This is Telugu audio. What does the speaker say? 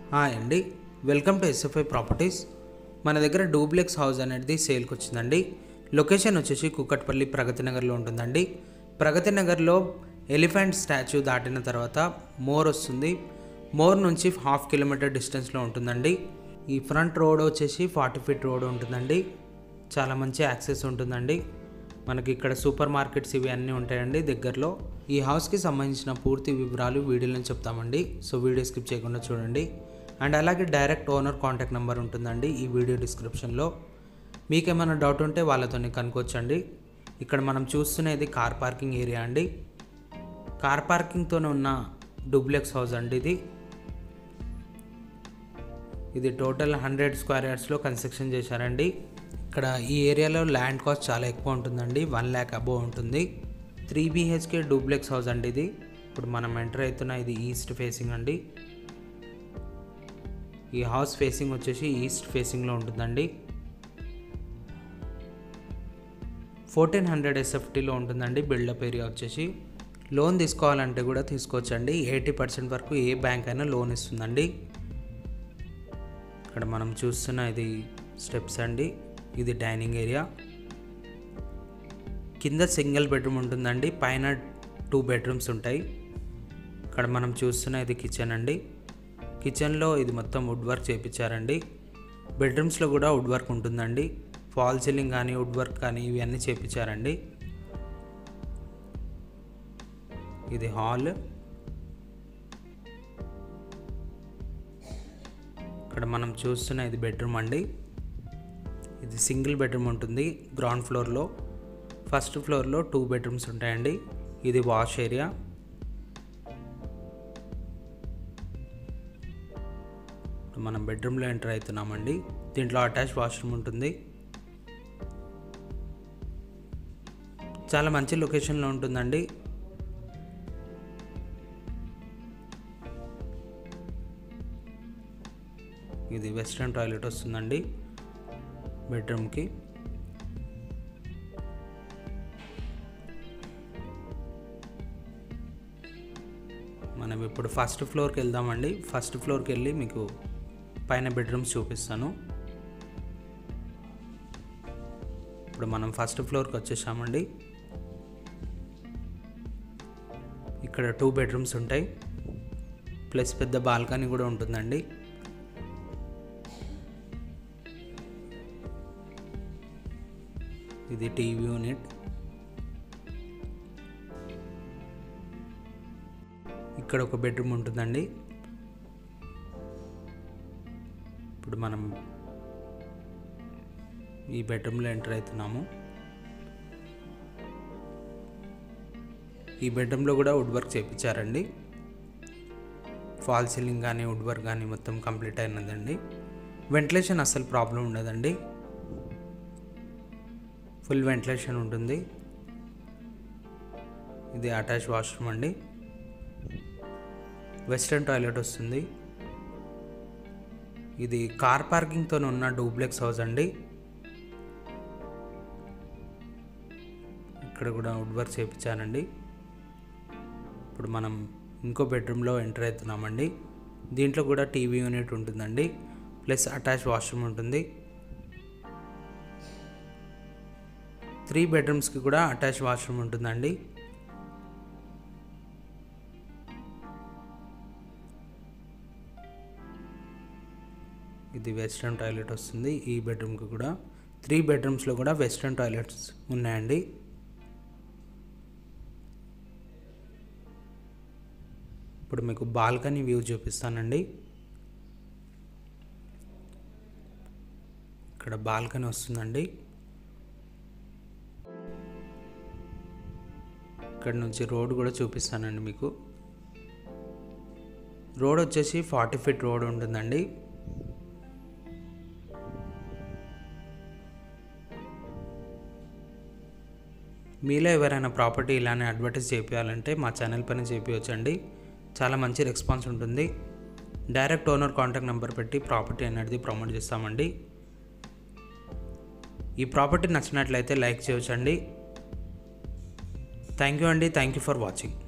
హాయ్ అండి వెల్కమ్ టు ఎస్ఎఫ్ఐ ప్రాపర్టీస్ మన దగ్గర డూప్లెక్స్ హౌస్ అనేది సేల్కి వచ్చిందండి లొకేషన్ వచ్చేసి కుక్కట్పల్లి ప్రగతి నగర్లో ఉంటుందండి ప్రగతి నగర్లో ఎలిఫెంట్ స్టాచ్యూ దాటిన తర్వాత మోర్ వస్తుంది మోర్ నుంచి హాఫ్ కిలోమీటర్ డిస్టెన్స్లో ఉంటుందండి ఈ ఫ్రంట్ రోడ్ వచ్చేసి ఫార్టీ ఫీట్ రోడ్ ఉంటుందండి చాలా మంచి యాక్సెస్ ఉంటుందండి మనకి ఇక్కడ సూపర్ మార్కెట్స్ ఇవి అన్నీ ఉంటాయండి దగ్గరలో ఈ హౌస్కి సంబంధించిన పూర్తి వివరాలు వీడియోలో చెప్తామండి సో వీడియో స్కిప్ చేయకుండా చూడండి అండ్ అలాగే డైరెక్ట్ ఓనర్ కాంటాక్ట్ నెంబర్ ఉంటుందండి ఈ వీడియో డిస్క్రిప్షన్లో మీకేమైనా డౌట్ ఉంటే వాళ్ళతో కనుక్కోవచ్చండి ఇక్కడ మనం చూస్తున్నది కార్ పార్కింగ్ ఏరియా అండి కార్ పార్కింగ్తోనే ఉన్న డూప్లెక్స్ హౌస్ అండి ఇది ఇది టోటల్ హండ్రెడ్ స్క్వేర్ యార్డ్స్లో కన్స్ట్రక్షన్ చేశారండి ఇక్కడ ఈ ఏరియాలో ల్యాండ్ కాస్ట్ చాలా ఎక్కువ ఉంటుందండి వన్ ల్యాక్ అబోవ్ ఉంటుంది త్రీ బీహెచ్కే డూప్లెక్స్ హౌస్ అండి ఇది ఇప్పుడు మనం ఎంటర్ అవుతున్న ఇది ఈస్ట్ ఫేసింగ్ అండి ఈ హౌస్ ఫేసింగ్ వచ్చేసి ఈస్ట్ ఫేసింగ్లో ఉంటుందండి ఫోర్టీన్ హండ్రెడ్ ఎస్ఎఫ్టీలో ఉంటుందండి బిల్డప్ ఏరియా వచ్చేసి లోన్ తీసుకోవాలంటే కూడా తీసుకోవచ్చండి ఎయిటీ పర్సెంట్ వరకు ఏ బ్యాంక్ అయినా లోన్ ఇస్తుందండి ఇక్కడ మనం చూస్తున్న ఇది స్టెప్స్ అండి ఇది డైనింగ్ ఏరియా కింద సింగిల్ బెడ్రూమ్ ఉంటుందండి పైన టూ బెడ్రూమ్స్ ఉంటాయి ఇక్కడ మనం చూస్తున్న ఇది కిచెన్ అండి కిచెన్లో ఇది మొత్తం వుడ్ వర్క్ చేయించారండి బెడ్రూమ్స్లో కూడా వుడ్ వర్క్ ఉంటుందండి ఫాల్ సీలింగ్ కానీ వుడ్ వర్క్ కానీ ఇవన్నీ చేయించారండి ఇది హాల్ ఇక్కడ మనం చూస్తున్న ఇది బెడ్రూమ్ అండి ఇది సింగిల్ బెడ్రూమ్ ఉంటుంది గ్రౌండ్ ఫ్లోర్లో ఫస్ట్ ఫ్లోర్లో టూ బెడ్రూమ్స్ ఉంటాయండి ఇది వాష్ ఏరియా ఇప్పుడు మనం బెడ్రూమ్లో ఎంటర్ అవుతున్నామండి దీంట్లో అటాచ్ వాష్రూమ్ ఉంటుంది చాలా మంచి లొకేషన్లో ఉంటుందండి ఇది వెస్ట్రన్ టాయిలెట్ వస్తుందండి బెడ్రూమ్కి మనం ఇప్పుడు ఫస్ట్ ఫ్లోర్కి వెళ్దామండి ఫస్ట్ ఫ్లోర్కి వెళ్ళి మీకు పైన బెడ్రూమ్స్ చూపిస్తాను ఇప్పుడు మనం ఫస్ట్ ఫ్లోర్కి వచ్చేసామండి ఇక్కడ టూ బెడ్రూమ్స్ ఉంటాయి ప్లస్ పెద్ద బాల్కనీ కూడా ఉంటుందండి ఇది టీవీ యూనిట్ ఇక్కడ ఒక బెడ్రూమ్ ఉంటుందండి ఇప్పుడు మనం ఈ బెడ్రూమ్లో ఎంటర్ అవుతున్నాము ఈ బెడ్రూమ్లో కూడా వుడ్ వర్క్ చేయించారండి ఫాల్ సీలింగ్ కానీ వుడ్ వర్క్ కానీ మొత్తం కంప్లీట్ అయినదండి వెంటిలేషన్ అస్సలు ప్రాబ్లం ఉండదండి ఫుల్ వెంటిలేషన్ ఉంటుంది ఇది అటాచ్ వాష్రూమ్ అండి వెస్ట్రన్ టాయిలెట్ వస్తుంది ఇది కార్ పార్కింగ్తో ఉన్న డూప్లెక్స్ హౌస్ అండి ఇక్కడ కూడా వుడ్ వర్క్ చేయించానండి ఇప్పుడు మనం ఇంకో బెడ్రూమ్లో ఎంటర్ అవుతున్నామండి దీంట్లో కూడా టీవీ యూనిట్ ఉంటుందండి ప్లస్ అటాచ్ వాష్రూమ్ ఉంటుంది త్రీ బెడ్రూమ్స్కి కూడా అటాచ్ వాష్రూమ్ ఉంటుందండి ఇది వెస్ట్రన్ టాయిలెట్ వస్తుంది ఈ బెడ్రూమ్కి కూడా త్రీ బెడ్రూమ్స్లో కూడా వెస్ట్రన్ టాయిలెట్స్ ఉన్నాయండి ఇప్పుడు మీకు బాల్కనీ వ్యూ చూపిస్తానండి ఇక్కడ బాల్కనీ వస్తుందండి ఇక్కడ నుంచి రోడ్ కూడా చూపిస్తానండి మీకు రోడ్ వచ్చేసి ఫార్టీ ఫీట్ రోడ్ ఉంటుందండి మీలో ఎవరైనా ప్రాపర్టీ ఇలానే అడ్వర్టైజ్ చేపించాలంటే మా ఛానల్ పైన చేపించండి చాలా మంచి రెస్పాన్స్ ఉంటుంది డైరెక్ట్ ఓనర్ కాంటాక్ట్ నెంబర్ పెట్టి ప్రాపర్టీ అనేది ప్రమోట్ చేస్తామండి ఈ ప్రాపర్టీ నచ్చినట్లయితే లైక్ చేయవచ్చండి థ్యాంక్ యూ అండి థ్యాంక్ యూ ఫర్ వాచింగ్